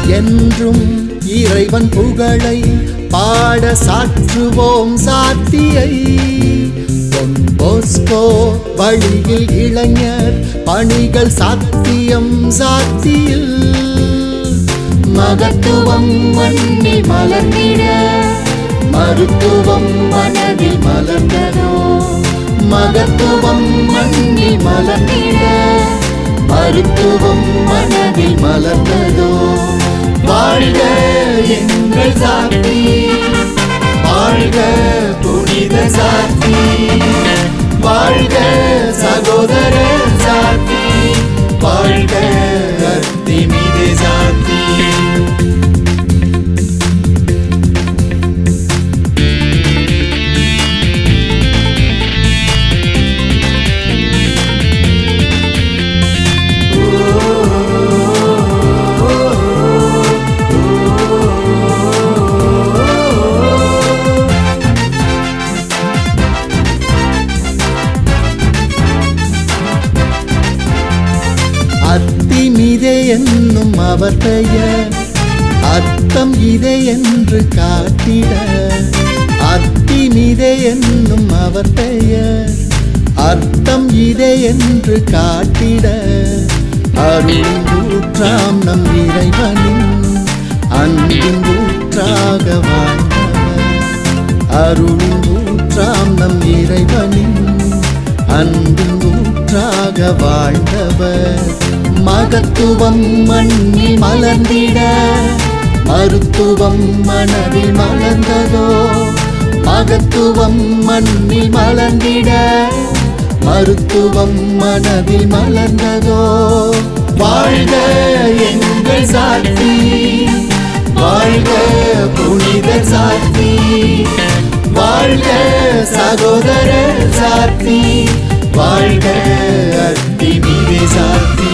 என்றும் இறைவன் புகழை பாட சாற்றுவோம் சாத்தியை பொன் போஸ்கோ வழியில் இளைஞர் பணிகள் சாத்தியம் சாத்தியில் மகத்துவம் மண்ணில் மலர்ந்திட மருத்துவம் மனதில் மலர்ந்ததோ மகத்துவம் மண்ணில் மலர்ந்திட மருத்துவம் மனதில் மலர்ந்ததோ வாழ்க எங்கள் சாத்தி வாழ்க புனித சாத்தி வாழ்க சகோதர சாத்தி வாழ்க அத்திமிதே சாத்தி அத்திமிதே என்னும் அவர் பெயர் அர்த்தம் இதே என்று காட்டிட அத்திமிதே என்னும் அவர் பெயர் அர்த்தம் இதே என்று காட்டிட அருள் ஊற்றாம் நம் இறைவனின் அன்பின் ஊற்றாக வாழ்ந்தவர் அருளின் ஊற்றாம் நம் இறைவனின் அன்பின் ஊற்றாக வாழ்ந்தவர் மகத்துவம் மண்ணில் மலர்ந்திட மருத்துவம் மனதில் மலர்ந்ததோ மகத்துவம் மண்ணில் மலர்ந்திட மருத்துவம் மனதில் மலர்ந்ததோ வாழ்க எங்கள் சாத்தி வாழ்க புனித சாத்தி வாழ்க சகோதர சாத்தி வாழ்க அத்திமிதே சாத்தி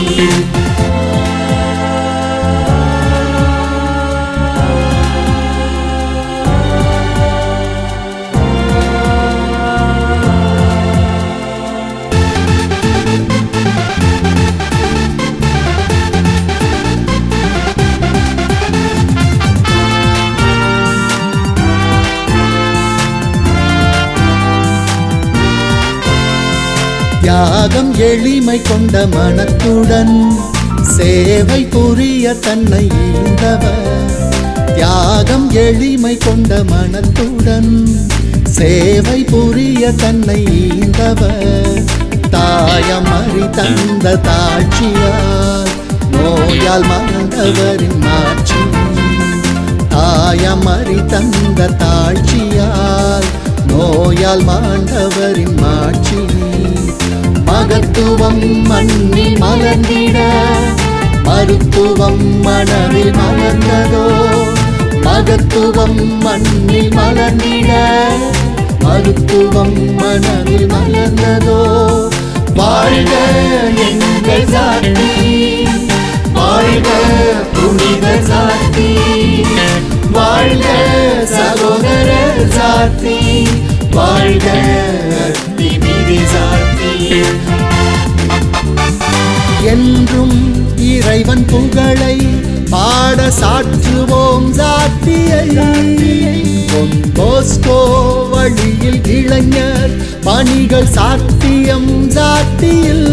தியாகம் எளிமை கொண்ட மனத்துடன் சேவை புரிய தன்னை ஈந்தவர் தியாகம் எளிமை கொண்ட மனத்துடன் சேவை புரிய தன்னை ஈந்தவர் தாயமறி தந்த தாட்சியால் நோயால் மறந்தவரின் மாட்சி தாயமறி தந்த தாழ்ச்சியால் நோயால் மாண்டவரின் மாட்சி மகத்துவம் மண்ணில் மலர்ந்திட மருத்துவம் மனதில் மலர்ந்ததோ மகத்துவம் மண்ணில் மலர்ந்திட மருத்துவம் மனதில் மலர்ந்ததோ வாழ்க எங்கள் சாத்தி வாழ்க புனித சாத்தி வாழ்க சகோதர சாத்தி வாழ்க அத்திமிதி சாத்தி என்றும் இறைவன் புகழை பாட சாற்றுவோம் சாத்தியை பொன் போஸ்கோ வழியில் இளைஞர் பணிகள் சாத்தியம் சாத்தியில்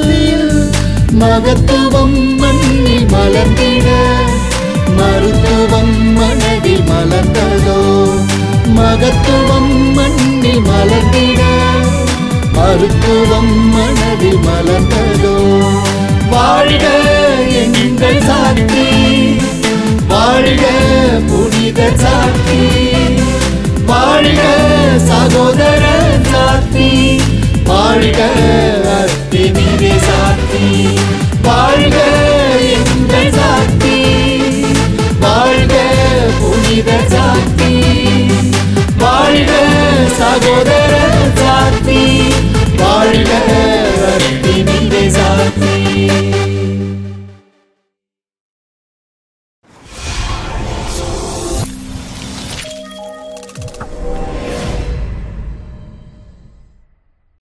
மகத்துவம் மண்ணில் மலர்ந்திட மருத்துவம் மனதில் மலர்ந்ததோ மகத்துவம் மண்ணில் மலர்ந்திட மருத்துவம் மனதில் மலர்ந்ததோ வாழ்க எங்கள் சாத்தி வாழ்க புனித சாத்தி வாழ்க சகோதர சாத்தி வாழ்க அத்திமிரே சாத்தி வாழ்க எங்கள் சாத்தி வாழ்க புனித சாத்தி வாழ்க சகோதர சாத்தி வாழ்க அத்திமிரே சாத்தி